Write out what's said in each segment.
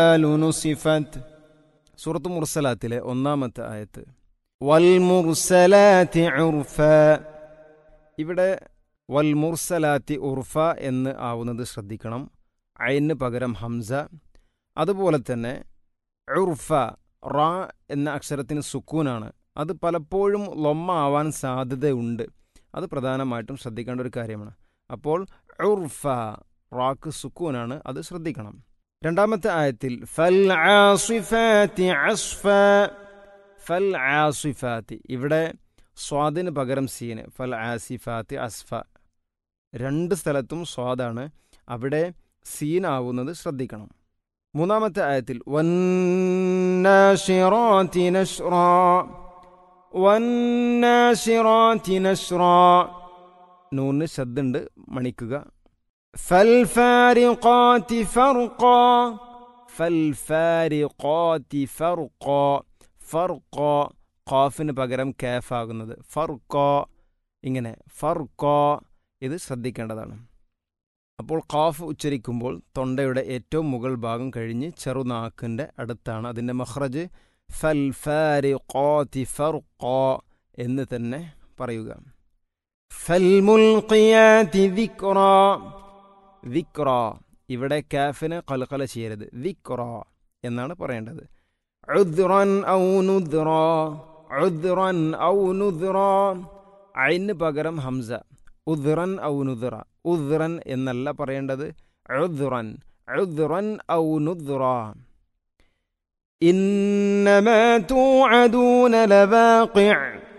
نصفت സൂറത്ത് മുർസലാത്തിലെ ഒന്നാമത്തെ ആയത്ത് والمرسلات عرفا ഇവിടെ വൽ മുർസലാത്തി ഉർഫ എന്ന് ആവുന്നത് ശ്രദ്ധിക്കണം അയിന് പകരം ഹംസ അതുപോലെ തന്നെ ഉർഫ റാ എന്ന അക്ഷരത്തിന് സുക്കൂനാണ് അത് പലപ്പോഴും ലൊമ്മ ആവാൻ സാധ്യതയുണ്ട് അത് പ്രധാനമായിട്ടും ശ്രദ്ധിക്കേണ്ട ഒരു കാര്യമാണ് അപ്പോൾ ഉർഫ റാക്ക് സുക്കൂനാണ് അത് ശ്രദ്ധിക്കണം രണ്ടാമത്തെ ആയത്തിൽ ഫൽ فالعاصفات عصفا ഫൽ ആസിഫാത്തി ഇവിടെ സ്വാദിന് പകരം സീന് ഫൽ ആസിഫാത്തി അസ്ഫ രണ്ട് സ്ഥലത്തും സ്വാദാണ് അവിടെ സീനാവുന്നത് ശ്രദ്ധിക്കണം മൂന്നാമത്തെ ആയത്തിൽ والناشرات نشرا والناشرات نشرا നൂന്ന് ശബ്ദുണ്ട് മണിക്കുക فالفارقات فرقا ഫൽ ഫാരിഖാത്തി ഫർഖാ ഫർഖാ ഖാഫിന് പകരം കാഫ് ആകുന്നത് ഫർഖാ ഇങ്ങനെ ഫർഖാ ഇത് ശ്രദ്ധിക്കേണ്ടതാണ് അപ്പോൾ ഖാഫ് ഉച്ചരിക്കുമ്പോൾ തൊണ്ടയുടെ ഏറ്റവും മുകൾ ഭാഗം കഴിഞ്ഞ് ചെറുനാക്കിൻ്റെ അടുത്താണ് അതിൻ്റെ മഹ്റജ് ഫൽ ഫാരിഖാത്തി ഫർഖാ എന്ന് തന്നെ പറയുക فالملقيات ذكرا വിക്ര ഇവിടെ കാഫിന് കലകല ചെയ്യരുത് വിക്ര എന്നാണ് പറയേണ്ടത് عذرا أو نذرا ഉദ്റൻ ഔ നുദ്റ അയിന് പകരം ഹംസ ഉദ്റൻ ഔ നുദ്റ ഉദ്റൻ എന്നല്ല പറയേണ്ടത് ഉദ്റൻ ഉദ്റൻ ഔ നുദ്റ إنما توعدون لواقع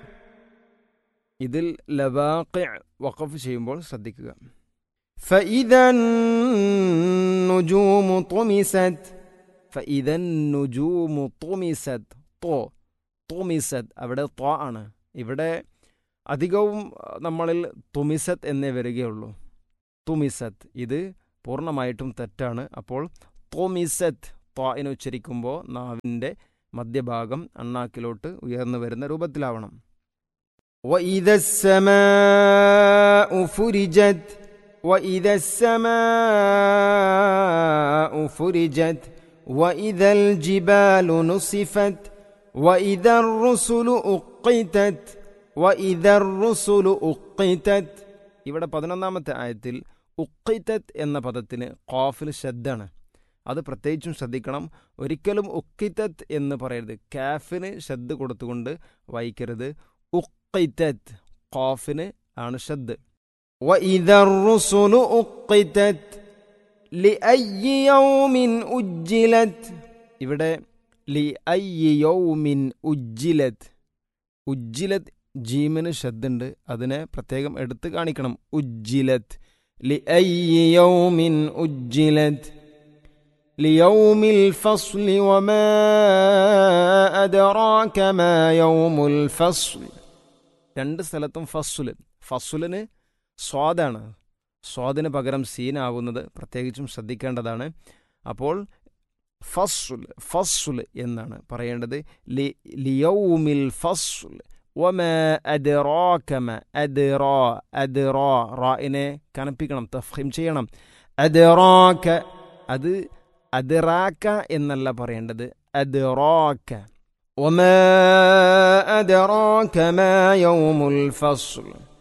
ഇതിൽ ലവാഖി വഖഫ് ചെയ്യുമ്പോൾ ശ്രദ്ധിക്കുക فإذا النجوم طمست ഫഇദൻ നുജൂമു തുമിസത് തോ തുമിസത് അവിടെ ത്വ ആണ് ഇവിടെ അധികവും അഹ്, നമ്മളിൽ തുമിസത്ത് എന്നേ വരികയുള്ളൂ തുമിസത്ത് ഇത് പൂർണ്ണമായിട്ടും തെറ്റാണ് അപ്പോൾ തുമിസത്ത് ത്വായിനെ ഉച്ചരിക്കുമ്പോൾ നാവിൻ്റെ മധ്യഭാഗം അണ്ണാക്കിലോട്ട് ഉയർന്നു വരുന്ന രൂപത്തിലാവണം وإذا السماء فرجت وإذا السماء فرجت وإذا الجبال نصفت وإذا الرسل أقتت وإذا الرسل أقتت ഇവിടെ പതിനൊന്നാമത്തെ ആയത്തിൽ ഉക്കിത്തത്ത് എന്ന പദത്തിന് ഖാഫിൽ ശബ്ദാണ് അത് പ്രത്യേകിച്ചും ശ്രദ്ധിക്കണം ഒരിക്കലും ഉക്കിത്തത്ത് എന്ന് പറയരുത് കാഫിന് ശബ്ദ കൊടുത്തുകൊണ്ട് വായിക്കരുത് ഉക്കിത്തത്ത് ഖാഫിന് ആണ് ശബ്ദ് وإذا الرسل أقتت لأي يوم أجلت ഇവിടെ ലി ഐ യൗമിൻ ഉജ്ജിലത് ഉജ്ജിലത് ജീമിന് ശബ്ദുണ്ട് അതിനെ പ്രത്യേകം എടുത്ത് കാണിക്കണം ഉജ്ജിലത് لأي يوم أجلت ليوم الفصل وما أدراك ما يوم الفصل രണ്ട് സ്ഥലത്തും ഫസുല് ഫസുലിന് സ്വാദാണ് സ്വാദിന് പകരം സീനാവുന്നത് പ്രത്യേകിച്ചും ശ്രദ്ധിക്കേണ്ടതാണ് അപ്പോൾ ഫസുൽ ഫസുൽ എന്നാണ് പറയേണ്ടത് ലി ലിയൗമിൽ ഫസുൽ വമ അദ്റാകമ അദ്റാ അദ്റാ റായിനെ കനപ്പിക്കണം തഫ്ഹിം ചെയ്യണം أدراك അത് അദ്റാക്ക എന്നല്ല പറയേണ്ടത് അദ്റാക്ക وما أدراك ما يوم الفصل